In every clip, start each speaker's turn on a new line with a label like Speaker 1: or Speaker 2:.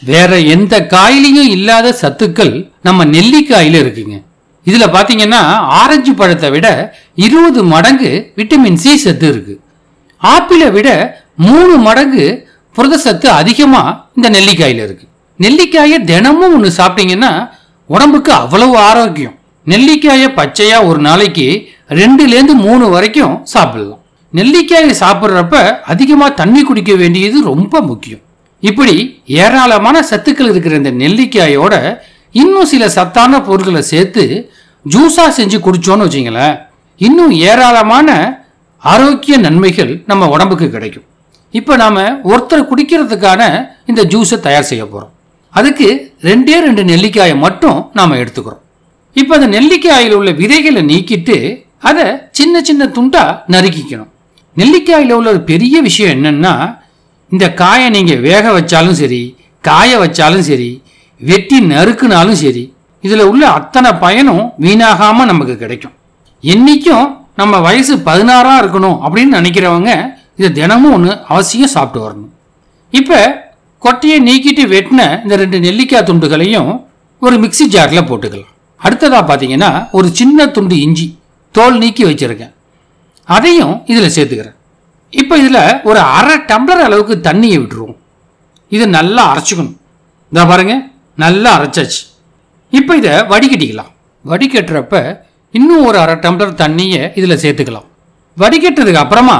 Speaker 1: வேற எந்த காயிலையும் இல்லாத சத்துக்கள் நம்ம நெல்லிக்காயில இருக்குங்க இதுல பாத்தீங்கன்னா ஆரஞ்சு பழத்தை விட இருபது மடங்கு விட்டமின் சி சத்து இருக்கு ஆப்பிளை விட மூணு மடங்கு புரத சத்து அதிகமா இந்த நெல்லிக்காயில இருக்கு நெல்லிக்காயை தினமும் ஒன்று சாப்பிட்டீங்கன்னா உடம்புக்கு அவ்வளவு ஆரோக்கியம் நெல்லிக்காயை பச்சையா ஒரு நாளைக்கு ரெண்டுலேருந்து மூணு வரைக்கும் சாப்பிடலாம் நெல்லிக்காயை சாப்பிட்றப்ப அதிகமாக தண்ணி குடிக்க வேண்டியது ரொம்ப முக்கியம் இப்படி ஏராளமான சத்துக்கள் இருக்கிற இந்த நெல்லிக்காயோட இன்னும் சில சத்தான பொருட்களை சேர்த்து ஜூஸா செஞ்சு குடிச்சோன்னு வச்சிங்களேன் இன்னும் ஏராளமான ஆரோக்கிய நன்மைகள் நம்ம உடம்புக்கு கிடைக்கும் இப்போ நாம ஒருத்தர் குடிக்கிறதுக்கான இந்த ஜூஸை தயார் செய்ய போகிறோம் அதுக்கு ரெண்டே ரெண்டு நெல்லிக்காயை மட்டும் நாம் எடுத்துக்கிறோம் இப்போ அந்த நெல்லிக்காயில் உள்ள விதைகளை நீக்கிட்டு அதை சின்ன சின்ன துண்டா நறுக்கிக்கணும் நெல்லிக்காயில் உள்ள ஒரு பெரிய விஷயம் என்னன்னா இந்த காயை நீங்கள் வேக வச்சாலும் சரி காய வச்சாலும் சரி வெட்டி நறுக்குனாலும் சரி இதில் உள்ள அத்தனை பயனும் வீணாகாமல் நமக்கு கிடைக்கும் என்னைக்கும் நம்ம வயசு பதினாறாக இருக்கணும் அப்படின்னு நினைக்கிறவங்க இதை தினமும் ஒன்று அவசியம் சாப்பிட்டு வரணும் இப்போ கொட்டையை நீக்கிட்டு வெட்டின இந்த ரெண்டு நெல்லிக்காய் துண்டுகளையும் ஒரு மிக்ஸி ஜாரில் போட்டுக்கலாம் அடுத்ததாக பார்த்தீங்கன்னா ஒரு சின்ன துண்டு இஞ்சி தோல் நீக்கி வச்சிருக்கேன் அதையும் இதில் சேர்த்துக்கிறேன் இப்போ இதில் ஒரு அரை டம்ளர் அளவுக்கு தண்ணியை விட்டுருவோம் இதை நல்லா அரைச்சிக்கணும் இதா பாருங்க நல்லா அரைச்சாச்சு இப்போ இதை வடிகட்டிக்கலாம் வடிகட்டுறப்ப இன்னும் ஒரு அரை டம்ளர் தண்ணியை இதில் சேர்த்துக்கலாம் வடிகட்டுறதுக்கு அப்புறமா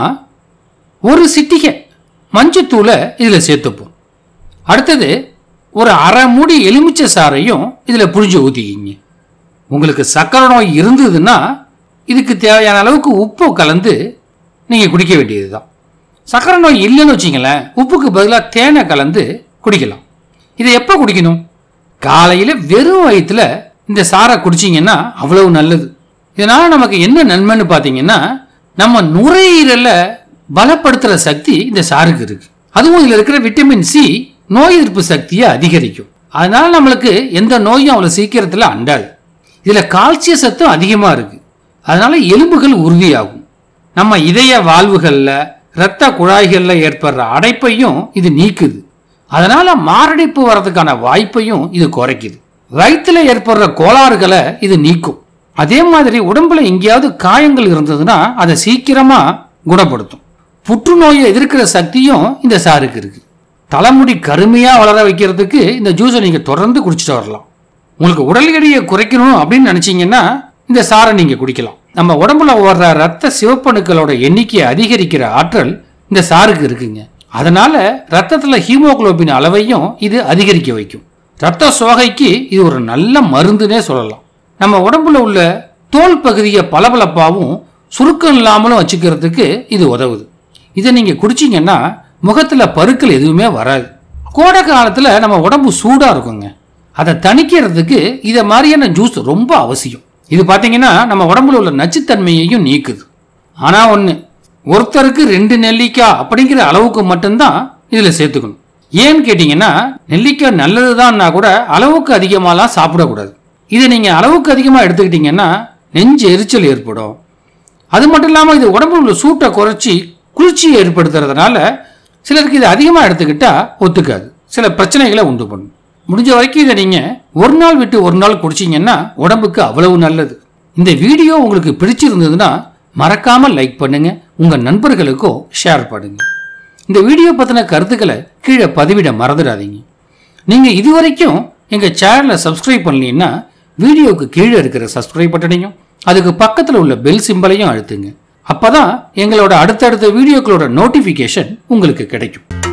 Speaker 1: ஒரு சிட்டிகை மஞ்சத்தூளை இதில் சேர்த்துப்போம் அடுத்தது ஒரு அரை மூடி எலுமிச்சை சாறையும் இதில் புழிஞ்சு ஊற்றிக்கிங்க உங்களுக்கு சர்க்கரை நோய் இருந்ததுன்னா இதுக்கு தேவையான அளவுக்கு உப்பு கலந்து நீங்கள் குடிக்க வேண்டியது தான் சர்க்கரை நோய் இல்லைன்னு வச்சிங்களேன் உப்புக்கு பதிலாக தேனை கலந்து குடிக்கலாம் இதை எப்போ குடிக்கணும் காலையில் வெறும் வயிற்றுல இந்த சாரை குடிச்சிங்கன்னா அவ்வளவு நல்லது இதனால் நமக்கு என்ன நன்மைன்னு பார்த்தீங்கன்னா நம்ம நுரையீரலை பலப்படுத்துகிற சக்தி இந்த சாருக்கு இருக்கு அதுவும் இதில் இருக்கிற விட்டமின் சி நோய் எதிர்ப்பு சக்தியை அதிகரிக்கும் அதனால நம்மளுக்கு எந்த நோயும் அவ்வளோ சீக்கிரத்தில் அண்டாது இதில் கால்சிய சத்தும் அதிகமாக இருக்கு அதனால எலும்புகள் உறுதியாகும் நம்ம இதய வாழ்வுகளில் இரத்த குழாய்களில் ஏற்படுற அடைப்பையும் இது நீக்குது அதனால மாரடைப்பு வர்றதுக்கான வாய்ப்பையும் இது குறைக்குது வயிற்றுல ஏற்படுற கோளாறுகளை இது நீக்கும் அதே மாதிரி உடம்புல எங்கேயாவது காயங்கள் இருந்ததுன்னா அதை சீக்கிரமா குணப்படுத்தும் புற்றுநோயை எதிர்க்கிற சக்தியும் இந்த சாருக்கு இருக்கு தலைமுடி கருமையா வளர வைக்கிறதுக்கு இந்த ஜூஸை நீங்க தொடர்ந்து குடிச்சிட்டு வரலாம் உங்களுக்கு உடல் எடையை குறைக்கணும் அப்படின்னு நினைச்சீங்கன்னா இந்த சாரை நீங்க குடிக்கலாம் நம்ம உடம்புல ஓடுற ரத்த சிவப்பணுக்களோட எண்ணிக்கையை அதிகரிக்கிற ஆற்றல் இந்த சாருக்கு இருக்குங்க அதனால ரத்தத்துல ஹீமோகுளோபின் அளவையும் இது அதிகரிக்க வைக்கும் ரத்த சோகைக்கு இது ஒரு நல்ல மருந்துனே சொல்லலாம் நம்ம உடம்புல உள்ள தோல் பகுதியை பளபளப்பாகவும் சுருக்கம் இல்லாமலும் வச்சுக்கிறதுக்கு இது உதவுது இதை நீங்க குடிச்சீங்கன்னா முகத்துல பருக்கள் எதுவுமே வராது கோடை காலத்துல நம்ம உடம்பு சூடா இருக்குங்க அதை தணிக்கிறதுக்கு இதை மாதிரியான ஜூஸ் ரொம்ப அவசியம் இது பார்த்தீங்கன்னா நம்ம உடம்புல உள்ள நச்சுத்தன்மையையும் நீக்குது ஆனா ஒன்று ஒருத்தருக்கு ரெண்டு நெல்லிக்காய் அப்படிங்கிற அளவுக்கு மட்டும்தான் இதில் சேர்த்துக்கணும் ஏன்னு கேட்டிங்கன்னா நெல்லிக்காய் நல்லதுதான்னா கூட அளவுக்கு அதிகமாலாம் சாப்பிடக்கூடாது இதை நீங்கள் அளவுக்கு அதிகமாக எடுத்துக்கிட்டிங்கன்னா நெஞ்சு எரிச்சல் ஏற்படும் அது மட்டும் இல்லாமல் இது உடம்புல உள்ள சூட்டை குறைச்சி குளிர்ச்சியை ஏற்படுத்துறதுனால சிலருக்கு இது அதிகமாக எடுத்துக்கிட்டா ஒத்துக்காது சில பிரச்சனைகளை உண்டு பண்ணும் முடிஞ்ச வரைக்கும் இதை நீங்கள் ஒரு நாள் விட்டு ஒரு நாள் குடிச்சிங்கன்னா உடம்புக்கு அவ்வளவு நல்லது இந்த வீடியோ உங்களுக்கு பிடிச்சிருந்ததுன்னா மறக்காம லைக் பண்ணுங்க உங்க நண்பர்களுக்கும் ஷேர் பண்ணுங்க இந்த வீடியோ பத்தின கருத்துக்களை கீழே பதிவிட மறந்துடாதீங்க நீங்க இதுவரைக்கும் எங்க சேனலை சப்ஸ்கிரைப் பண்ணலீங்கன்னா வீடியோவுக்கு கீழே இருக்கிற சப்ஸ்கிரைப் பட்டனையும் அதுக்கு பக்கத்தில் உள்ள பெல் சிம்பலையும் அழுத்துங்க அப்பதான் எங்களோட அடுத்தடுத்த வீடியோக்களோட நோட்டிஃபிகேஷன் உங்களுக்கு கிடைக்கும்